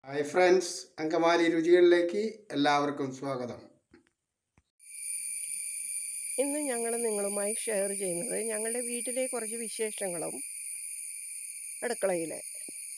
hi friends Angamaly രുചികളിലേക്ക് എല്ലാവർക്കും സ്വാഗതം ഇന്ന് ഞങ്ങൾ നിങ്ങളുമായി ഷെയർ ചെയ്യുന്നത് ഞങ്ങളുടെ വീട്ടിലെ കുറച്ച് വിശേഷങ്ങളും അടുക്കളയിലെ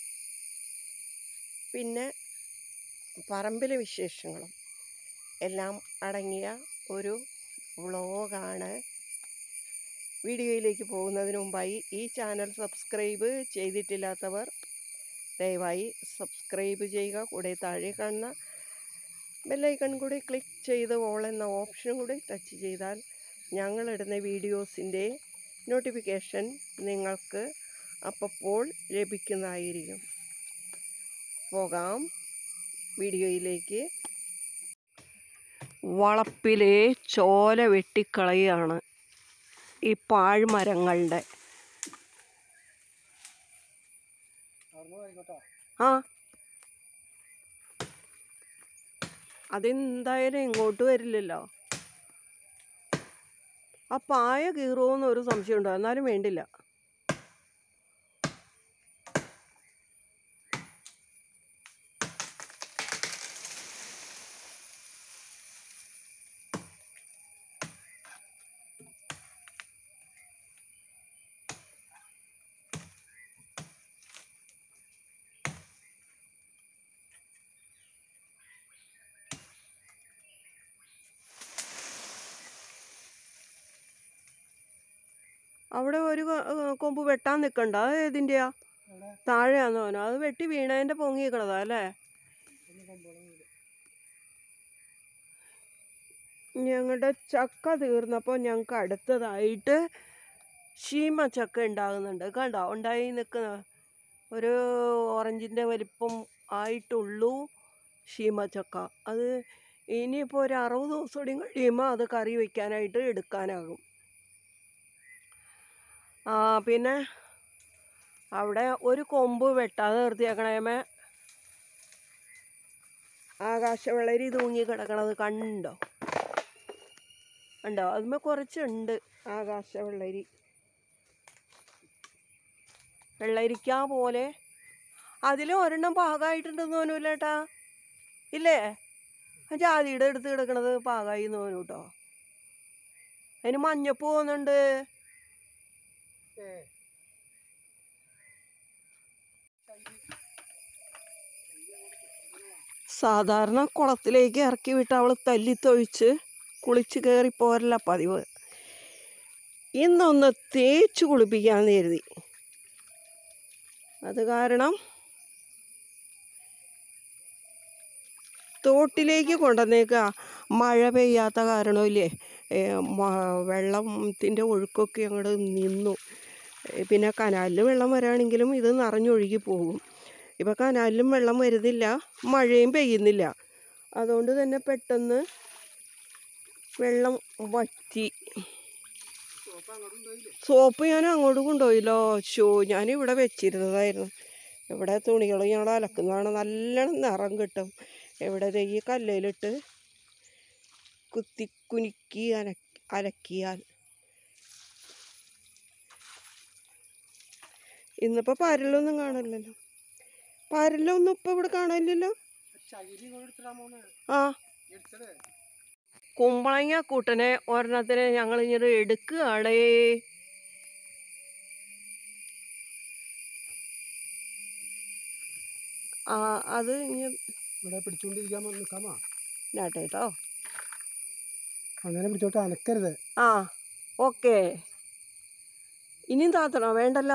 പിന്നെ പറമ്പിലെ വിശേഷങ്ങളും എല്ലാം അടങ്ങിയ ഒരു വ്ളോഗാണ് വീഡിയോയിലേക്ക് പോകുന്നതിന് മുമ്പായി ഈ ചാനൽ സബ്സ്ക്രൈബ് ചെയ്തിട്ടില്ലാത്തവർ ദയവായി സബ്സ്ക്രൈബ് ചെയ്യുക കൂടെ താഴെ കാണുന്ന ബെല്ലൈക്കൺ കൂടി ക്ലിക്ക് ചെയ്ത് ഓൾ എന്ന ഓപ്ഷൻ കൂടി ടച്ച് ചെയ്താൽ ഞങ്ങളിടുന്ന വീഡിയോസിൻ്റെ നോട്ടിഫിക്കേഷൻ നിങ്ങൾക്ക് അപ്പോൾ ലഭിക്കുന്നതായിരിക്കും പോകാം വീഡിയോയിലേക്ക് വളപ്പിലെ ചോല വെട്ടിക്കളയാണ് ഈ പാഴ്മരങ്ങളുടെ ആ അതെന്തായാലും ഇങ്ങോട്ട് വരില്ലല്ലോ ആ പായ കീറുമോന്ന് ഒരു സംശയമുണ്ട് എന്നാലും വേണ്ടില്ല അവിടെ ഒരു കൊ- ഏ, കൊമ്പ് വെട്ടാൻ നിൽക്കണ്ട അത് ഏതിൻ്റെയാ താഴെയാന്ന് തോന്നുന്നു അത് വെട്ടി വീണതിൻ്റെ പൊങ്ങിക്കണതാ അല്ലേ ഞങ്ങളുടെ ചക്ക തീർന്നപ്പോൾ ഞങ്ങൾക്ക് അടുത്തതായിട്ട് ശീമ ചക്ക ഉണ്ടാകുന്നുണ്ട് കണ്ടോ ഉണ്ടായി നിൽക്കുന്ന ഒരു ഓറഞ്ചിൻ്റെ വലിപ്പം ആയിട്ടുള്ളൂ ശീമ ചക്ക അത് ഇനിയിപ്പോൾ ഒരു അറുപത് ദിവസം കൂടി കഴിയുമ്പോൾ അത് കറി വയ്ക്കാനായിട്ട് എടുക്കാനാകും ആ പിന്നെ അവിടെ ഒരു കൊമ്പ് വെട്ടാതെ നിർത്തിയേക്കണേമേ ആകാശവെള്ളരി തൂങ്ങി കിടക്കണത് കണ്ടോ കണ്ടോ അതുമ്മേ കുറച്ചുണ്ട് ആകാശവെള്ളരി വെള്ളരിക്ക പോലെ അതിൽ ഒരെണ്ണം പാകമായിട്ടുണ്ടെന്ന് തോന്നൂല ഏട്ടാ ഇല്ലേ ആ ജാതിയുടെ അടുത്ത് കിടക്കണത് പാകമായി എന്ന് തോന്നു കേട്ടോ അതിന് മഞ്ഞപ്പ് പോകുന്നുണ്ട് സാധാരണ കുളത്തിലേക്ക് ഇറക്കി വിട്ട് അവൾ തല്ലിത്തൊഴിച്ച് കുളിച്ച് കയറി പോരല്ല പതിവ് ഇന്നൊന്ന് തേച്ച് കുളിപ്പിക്കാമെന്ന് കരുതി അത് കാരണം തോട്ടിലേക്ക് കൊണ്ടുവന്നേക്കുക മഴ പെയ്യാത്ത കാരണമില്ലേ ഏ, മ- വെള്ളത്തിൻ്റെ ഒഴുക്കൊക്കെ അങ്ങോട്ട് നിന്നു ഏ, പിന്നെ കനാലിൽ വെള്ളം വരാണെങ്കിലും ഇത് നിറഞ്ഞൊഴുകി പോകും ഇപ്പം കനാലിലും വെള്ളം വരുന്നില്ല മഴയും പെയ്യുന്നില്ല അതുകൊണ്ട് തന്നെ പെട്ടെന്ന് വെള്ളം വറ്റി സോപ്പ് ഞാൻ അങ്ങോട്ട് കൊണ്ടുപോയില്ലോ ഷോ ഞാൻ ഇവിടെ വെച്ചിരുന്നതായിരുന്നു ഇവിടെ തുണികൾ ഞങ്ങൾ അലക്കുന്നതാണ് നല്ലോണം നിറം കിട്ടും ഇവിടെ ദേ ഈ കല്ലയിലിട്ട് കുത്തി കുലുക്കി അല അലക്കിയാൽ ഇന്നിപ്പോൾ പരലൊന്നും കാണില്ലല്ലോ പരലൊന്നും ഇപ്പം ഇവിടെ കാണില്ലല്ലോ ആ കുമ്പളങ്ങ കൂട്ടനെ ഒരെണ്ണത്തിന് ഞങ്ങൾ ഇങ്ങനെ എടുക്കുകയാണേ ആ അത് ഇനി ഇവിടെ പിടിച്ചുകൊണ്ടിരിക്കാൻ നിൽക്കാമോ നാട്ടേട്ടോ അങ്ങനെ പിടിച്ചോട്ട് അനക്കരുത് ആ ഓക്കെ ഇനിയും താത്തണോ വേണ്ടല്ലോ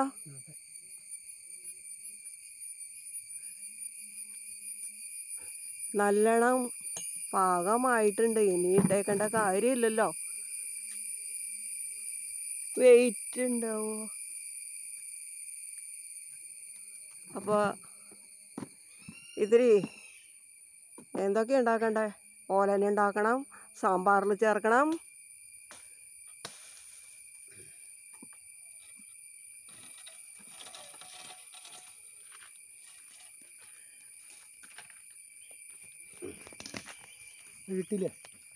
നല്ലോണം പാകമായിട്ടുണ്ട് ഇനി ഇട്ടേക്കേണ്ട കാര്യമില്ലല്ലോ വെയിറ്റ് ഉണ്ടാവോ അപ്പോൾ ഇതിരി എന്തൊക്കെ ഉണ്ടാക്കണ്ടേ ഓലന ഉണ്ടാക്കണം സാമ്പാറിൽ ചേർക്കണം വീട്ടില്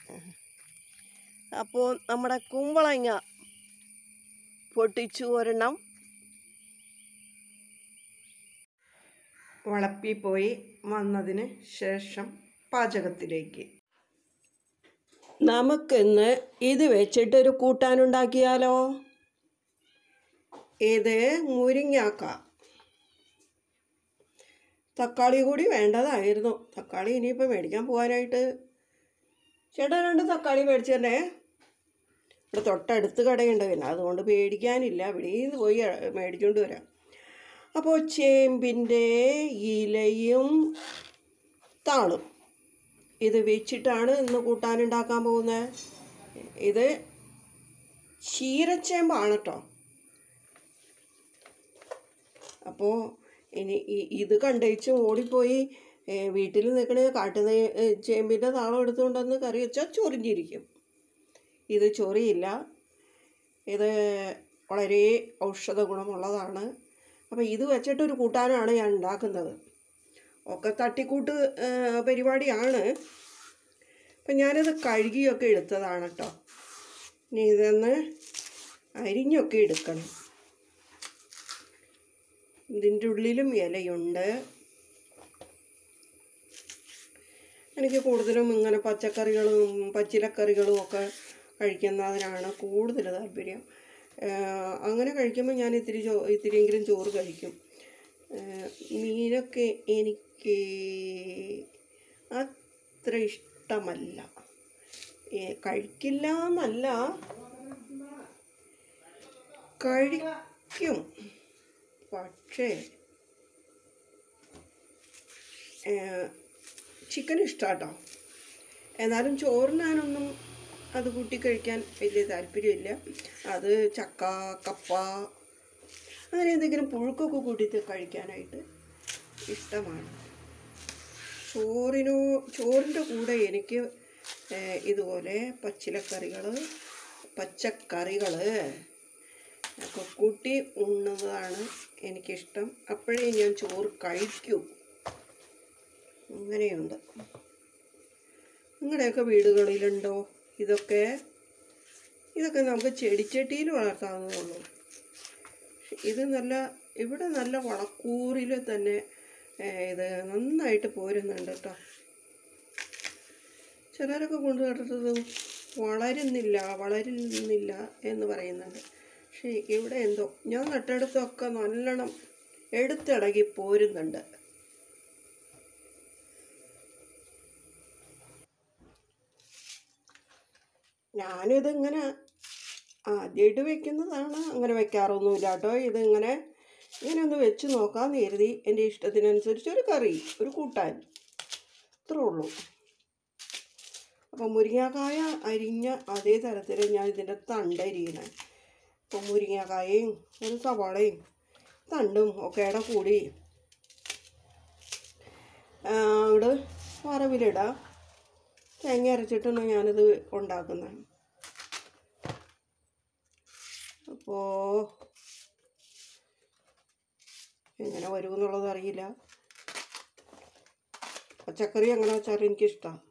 അപ്പോൾ നമ്മുടെ കുമ്പളങ്ങ പൊട്ടിച്ചു ഒരെണ്ണം വളപ്പിൽ പോയി വന്നതിന് ശേഷം പാചകത്തിലേക്ക് നമുക്കിന്ന് ഇത് വെച്ചിട്ടൊരു കൂട്ടാനുണ്ടാക്കിയാലോ ഇത് മുരിങ്ങാക്ക തക്കാളി കൂടി വേണ്ടതായിരുന്നു തക്കാളി ഇനിയിപ്പോൾ മേടിക്കാൻ പോകാനായിട്ട് ചേട്ടാ രണ്ട് തക്കാളി മേടിച്ചു തന്നെ ഇവിടെ തൊട്ടടുത്ത് കടയുണ്ട് പിന്നെ അതുകൊണ്ട് പേടിക്കാനില്ല ഇവിടെ നിന്ന് പോയി മേടിച്ചുകൊണ്ട് വരാം അപ്പോൾ ചേമ്പിൻ്റെ ഇലയും താളും ഇത് വെച്ചിട്ടാണ് ഇന്ന് കൂട്ടാനുണ്ടാക്കാൻ പോകുന്നത് ഇത് ചീരച്ചേമ്പാണ് കേട്ടോ അപ്പോൾ ഇനി ഈ- ഇത് കണ്ടേച്ച് ഓടിപ്പോയി ഏ, വീട്ടിൽ നിൽക്കണ കാട്ടുന്ന ചേമ്പിൻ്റെ താളം എടുത്തുകൊണ്ടൊന്ന് കറി വെച്ചാൽ ചൊറിഞ്ഞിരിക്കും ഇത് ചൊറിയില്ല ഇത് വളരെ ഔഷധ ഗുണമുള്ളതാണ് അപ്പോൾ ഇത് വെച്ചിട്ടൊരു കൂട്ടാനാണ് ഞാൻ ഉണ്ടാക്കുന്നത് ഒക്കെ തട്ടിക്കൂട്ട് ഏ, പരിപാടിയാണ് അപ്പം ഞാനിത് കഴുകിയൊക്കെ എടുത്തതാണ് കേട്ടോ ഇനി ഇതൊന്ന് അരിഞ്ഞൊക്കെ എടുക്കണം ഇതിൻ്റെ ഉള്ളിലും ഇലയുണ്ട് എനിക്ക് കൂടുതലും ഇങ്ങനെ പച്ചക്കറികളും പച്ചിലക്കറികളും ഒക്കെ കഴിക്കുന്നതിനാണ് കൂടുതൽ താല്പര്യം ഏഹ് അങ്ങനെ കഴിക്കുമ്പോൾ ഞാൻ ഇത്തിരി ചോ ഇത്തിരിയെങ്കിലും ചോറ് കഴിക്കും ഏഹ് മീനൊക്കെ എനിക്ക് അത്ര ഇഷ്ടമല്ല ഏ, കഴിക്കില്ല എന്നല്ല കഴിക്കും പക്ഷേ ചിക്കൻ ഇഷ്ടാട്ടോ എന്നാലും ചോറിനാനൊന്നും അത് കൂട്ടി കഴിക്കാൻ വലിയ താല്പര്യമില്ല അത് ചക്ക കപ്പ അങ്ങനെ എന്തെങ്കിലും പുഴുക്കൊക്കെ കൂട്ടിയിട്ട് കഴിക്കാനായിട്ട് ഇഷ്ടമാണ് ചോറിനോ ചോറിൻ്റെ കൂടെ എനിക്ക് ഏഹ്, ഇതുപോലെ പച്ചിലക്കറികൾ പച്ചക്കറികൾ ഒക്കെ കൂട്ടി ഉണ്ണുന്നതാണ് എനിക്കിഷ്ടം അപ്പോഴേ ഞാൻ ചോറ് കഴിക്കൂ അങ്ങനെയുണ്ട് നിങ്ങളുടെയൊക്കെ വീടുകളിലുണ്ടോ ഇതൊക്കെ ഇതൊക്കെ നമുക്ക് ചെടിച്ചട്ടിയിൽ വളർത്താവുന്നതുള്ളൂ പക്ഷെ ഇത് നല്ല ഇവിടെ നല്ല വളക്കൂറിൽ തന്നെ ഏഹ്, ഇത് നന്നായിട്ട് പോരുന്നുണ്ട് കേട്ടോ ചിലരൊക്കെ കൊണ്ടു നട്ടിട്ടത് വളരുന്നില്ല വളരുന്നില്ല എന്ന് പറയുന്നുണ്ട് പക്ഷേ ഇവിടെ എന്തോ ഞാൻ നട്ടെടുത്തൊക്കെ നല്ലോണം എടുത്തിളകി പോരുന്നുണ്ട് ഞാനിതിങ്ങനെ ആദ്യമായിട്ട് വെക്കുന്നതാണ് അങ്ങനെ വെക്കാറൊന്നുമില്ല കേട്ടോ ഇതിങ്ങനെ ഇങ്ങനെ ഒന്ന് വെച്ച് നോക്കാമെന്ന് കരുതി എൻ്റെ ഇഷ്ടത്തിനനുസരിച്ച് ഒരു കറി ഒരു കൂട്ടാൻ അത്രേ ഉള്ളൂ അപ്പോൾ മുരിങ്ങാക്കായ അരിഞ്ഞ അതേ തരത്തിൽ ഞാൻ ഇതിൻ്റെ തണ്ട് അരിയണേ അപ്പോൾ മുരിങ്ങാക്കായയും ഒരു സവാളയും തണ്ടും ഒക്കെ ഇട കൂടി അവിടെ വറവിലിടാം തേങ്ങ അരച്ചിട്ടാണ് ഞാനിത് ഉണ്ടാക്കുന്നത് അപ്പോൾ എങ്ങനെ വരുമെന്നുള്ളത് അറിയില്ല പച്ചക്കറി എങ്ങനെ വെച്ചാലും എനിക്കിഷ്ടമാണ്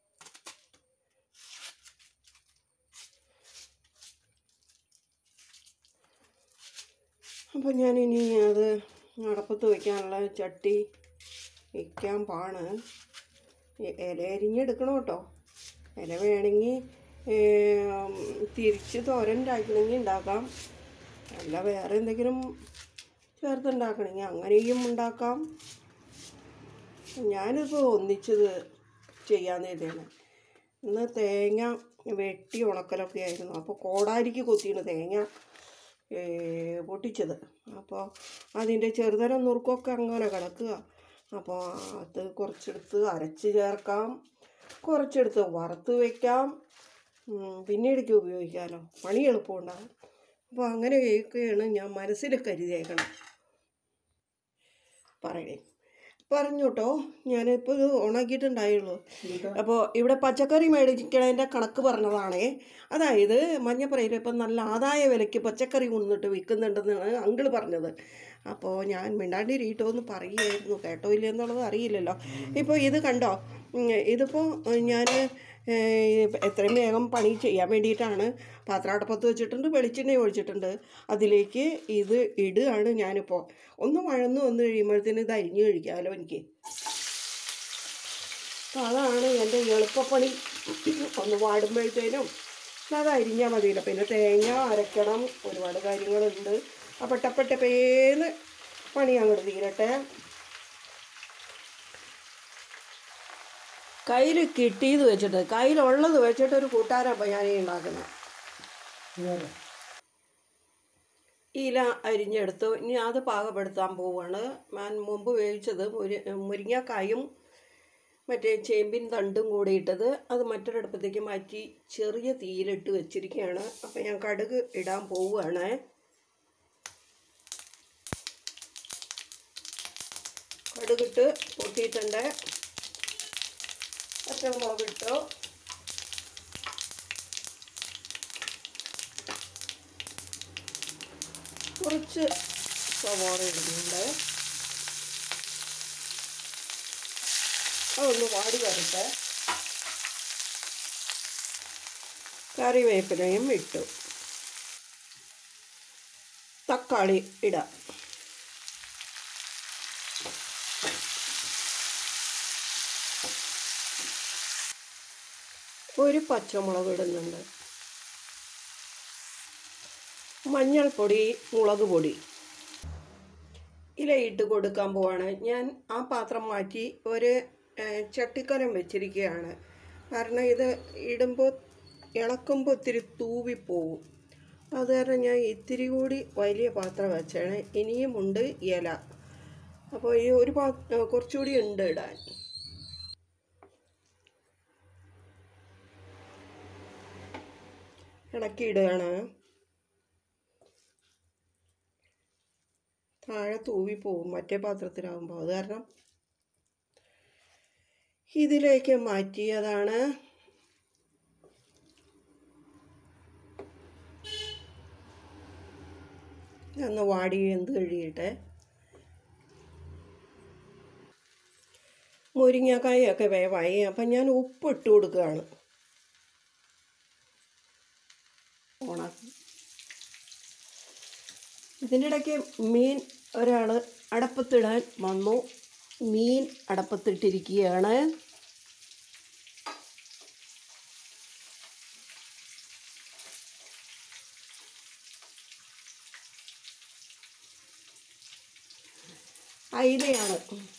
അപ്പോൾ ഞാനിനി അത് അടപ്പത്ത് വയ്ക്കാനുള്ള ചട്ടി വയ്ക്കാൻ പാണ് ഇ- ഇല അരിഞ്ഞെടുക്കണം കേട്ടോ ഇല വേണമെങ്കിൽ തിരിച്ച് തോരൻ ഉണ്ടാക്കണമെങ്കിൽ ഉണ്ടാക്കാം അല്ല വേറെ എന്തെങ്കിലും ചേർത്തുണ്ടാക്കണമെങ്കിൽ അങ്ങനെയും ഉണ്ടാക്കാം ഞാനിപ്പോൾ ഒന്നിച്ചത് ചെയ്യാൻ കരുതിയാണ് ഇന്ന് തേങ്ങ വെട്ടി ഉണക്കലൊക്കെ ആയിരുന്നു അപ്പോൾ കോടാരിക്ക് കൊത്തിയാണ് തേങ്ങ ഏ, പൊട്ടിച്ചത് അപ്പോൾ അതിൻ്റെ ചെറുതരം നുറുക്കൊക്കെ അങ്ങനെ കിടക്കുക അപ്പോൾ അത് കുറച്ചെടുത്ത് അരച്ച് ചേർക്കാം കുറച്ചെടുത്ത് വറുത്ത് വയ്ക്കാം ഉം, പിന്നീടേക്ക് ഉപയോഗിക്കാമല്ലോ പണി എളുപ്പമുണ്ടാകും അപ്പോൾ അങ്ങനെയൊക്കെയാണ് ഞാൻ മനസ്സിൽ കരുതിയേക്കണം പറയണേ പറഞ്ഞു കേട്ടോ ഞാനിപ്പോൾ ഇത് ഉണക്കിയിട്ടുണ്ടായുള്ളൂ അപ്പോൾ ഇവിടെ പച്ചക്കറി മേടിക്കണതിൻ്റെ കണക്ക് പറഞ്ഞതാണേ അതായത് മഞ്ഞപ്പറയിൽ ഇപ്പം നല്ല ആദായ വിലയ്ക്ക് പച്ചക്കറി കൊണ്ടിട്ട് വിൽക്കുന്നുണ്ടെന്നാണ് അങ്കിള് പറഞ്ഞത് അപ്പോൾ ഞാൻ മിണ്ടാണ്ടിരിട്ടോ എന്ന് പറയുമായിരുന്നു കേട്ടോ ഇല്ല എന്നുള്ളത് അറിയില്ലല്ലോ ഇപ്പോൾ ഇത് കണ്ടോ ഉം, ഇതിപ്പോൾ ഞാൻ എത്രയും വേഗം പണി ചെയ്യാൻ വേണ്ടിയിട്ടാണ് പാത്രാടപ്പത്ത് വെച്ചിട്ടുണ്ട് വെളിച്ചെണ്ണ ഒഴിച്ചിട്ടുണ്ട് അതിലേക്ക് ഇത് ഇടുകയാണ് ഞാനിപ്പോൾ ഒന്ന് വഴന്ന് വന്ന് കഴിയുമ്പോഴത്തേന് ഇത് അരിഞ്ഞ് കഴിക്കാമല്ലോ എനിക്ക് അപ്പോൾ അതാണ് എൻ്റെ എളുപ്പപ്പണി ഒന്ന് വാടുമ്പോഴത്തേനും അത് അരിഞ്ഞാൽ മതിയല്ലോ പിന്നെ തേങ്ങ അരയ്ക്കണം ഒരുപാട് കാര്യങ്ങളുണ്ട് അപ്പോൾ ടപ്പട്ടപ്പേന്ന് പണി അങ്ങോട്ട് തീരട്ടെ കയ്യിൽ കിട്ടിയത് വെച്ചിട്ട് കയ്യിലുള്ളത് വെച്ചിട്ട് ഒരു കൂട്ടാരപ്പം ഞാൻ ഈ ഉണ്ടാക്കുന്നത് വേറെ ഇല അരിഞ്ഞെടുത്തു ഇനി അത് പാകപ്പെടുത്താൻ പോവുകയാണ് ഞാൻ മുമ്പ് വേവിച്ചത് മുരി മുരിങ്ങക്കായും മറ്റേ ചേമ്പിൻ തണ്ടും കൂടി ഇട്ടത് അത് മറ്റൊരിടപ്പത്തേക്ക് മാറ്റി ചെറിയ തീയിലിട്ട് വെച്ചിരിക്കുകയാണ് അപ്പം ഞാൻ കടുക് ഇടാൻ പോവുകയാണ് കടുകിട്ട് പൊട്ടിയിട്ടുണ്ട് പച്ചമുളക് ഇട്ടു കുറച്ച് സവാള ഇടുന്നുണ്ട് അതൊന്ന് വാടി വരട്ടെ കറിവേപ്പിലയും ഇട്ടു തക്കാളി ഇടാം ഒരു പച്ചമുളക് ഇടുന്നുണ്ട് മഞ്ഞൾപ്പൊടി മുളക് പൊടി ഇലയിട്ട് കൊടുക്കാൻ പോവാണ് ഞാൻ ആ പാത്രം മാറ്റി ഒരു ഏഹ്, ചട്ടിക്കലം വെച്ചിരിക്കുകയാണ് കാരണം ഇത് ഇടുമ്പോൾ ഇളക്കുമ്പോൾ ഇത്തിരി തൂവിപ്പോവും അത് കാരണം ഞാൻ ഇത്തിരി കൂടി വലിയ പാത്രം വെച്ചാണ് ഇനിയുമുണ്ട് ഇല അപ്പോൾ ഈ ഒരു പാ ഏഹ്, കുറച്ചുകൂടി ഉണ്ട് ഇടാൻ ഇളക്കിയിടുകയാണ് താഴെ തൂവിപ്പോവും മറ്റേ പാത്രത്തിലാകുമ്പോൾ അത് കാരണം ഇതിലേക്ക് മാറ്റിയതാണ് ഒന്ന് വാടി എന്ത് കഴിയട്ടെ മുരിങ്ങക്കായൊക്കെ വേവായി അപ്പം ഞാൻ ഉപ്പ് ഇട്ട് കൊടുക്കുകയാണ് ഓണാക്കി ഇതിൻ്റെ ഇടയ്ക്ക് മീൻ ഒരാൾ അടപ്പത്തിടാൻ വന്നു മീൻ അടപ്പത്തിട്ടിരിക്കുകയാണ് അയിലയാണ്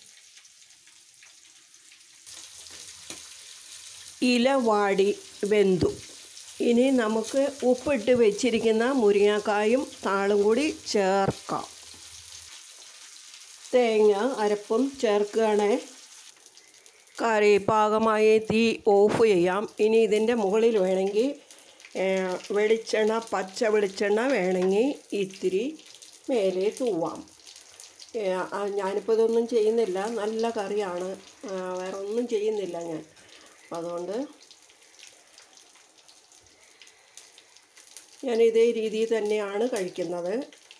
ഇല വാടി വെന്തു ഇനി നമുക്ക് ഉപ്പിട്ട് വെച്ചിരിക്കുന്ന മുരിങ്ങക്കായും താളും കൂടി ചേർക്കാം തേങ്ങ അരപ്പും ചേർക്കുകയാണ് കറി പാകമായി തീ ഓഫ് ചെയ്യാം ഇനി ഇതിൻ്റെ മുകളിൽ വേണമെങ്കിൽ ഏഹ്, വെളിച്ചെണ്ണ പച്ച വെളിച്ചെണ്ണ വേണമെങ്കിൽ ഇത്തിരി മേലെ തൂവാം ഏഹ്, ആ, ഞാനിപ്പോൾ ഇതൊന്നും ചെയ്യുന്നില്ല നല്ല കറിയാണ് ആ, വേറെ ഒന്നും ചെയ്യുന്നില്ല ഞാൻ അപ്പം അതുകൊണ്ട് ഞാൻ ഇതേ രീതിയിൽ തന്നെയാണ് കഴിക്കുന്നത്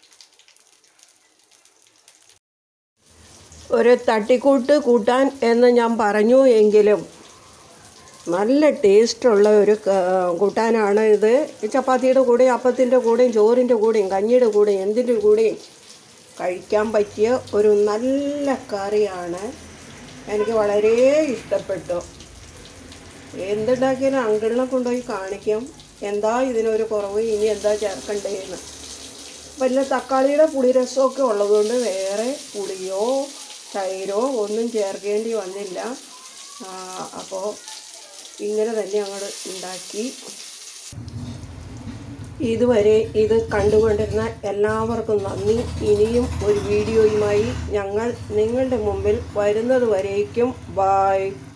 ഒരു തട്ടിക്കൂട്ട് കൂട്ടാൻ എന്ന് ഞാൻ പറഞ്ഞു എങ്കിലും നല്ല ടേസ്റ്റുള്ള ഒരു ക- കൂട്ടാനാണ് ഇത് ഈ ചപ്പാത്തിയുടെ കൂടെയും അപ്പത്തിൻ്റെ കൂടെയും ചോറിൻ്റെ കൂടെയും കഞ്ഞിയുടെ കൂടെയും എന്തിൻ്റെ കൂടെയും കഴിക്കാൻ പറ്റിയ ഒരു നല്ല കറിയാണ് എനിക്ക് വളരെ ഇഷ്ടപ്പെട്ടു എന്തുണ്ടാക്കിയാലും അങ്കിളിനെ കൊണ്ടുപോയി കാണിക്കും എന്താ ഇതിനൊരു കുറവ് ഇനി എന്താ ചേർക്കണ്ടേന്ന് വല്ല തക്കാളിയുടെ പുളിരസമൊക്കെ ഉള്ളതുകൊണ്ട് വേറെ പുളിയോ തൈരോ ഒന്നും ചേർക്കേണ്ടി വന്നില്ല അപ്പോൾ ഇങ്ങനെ തന്നെ അങ്ങോട്ട് ഉണ്ടാക്കി ഇതുവരെ ഇത് കണ്ടുകൊണ്ടിരുന്ന എല്ലാവർക്കും നന്ദി ഇനിയും ഒരു വീഡിയോയുമായി ഞങ്ങൾ നിങ്ങളുടെ മുമ്പിൽ വരുന്നത് വരേക്കും ബായ്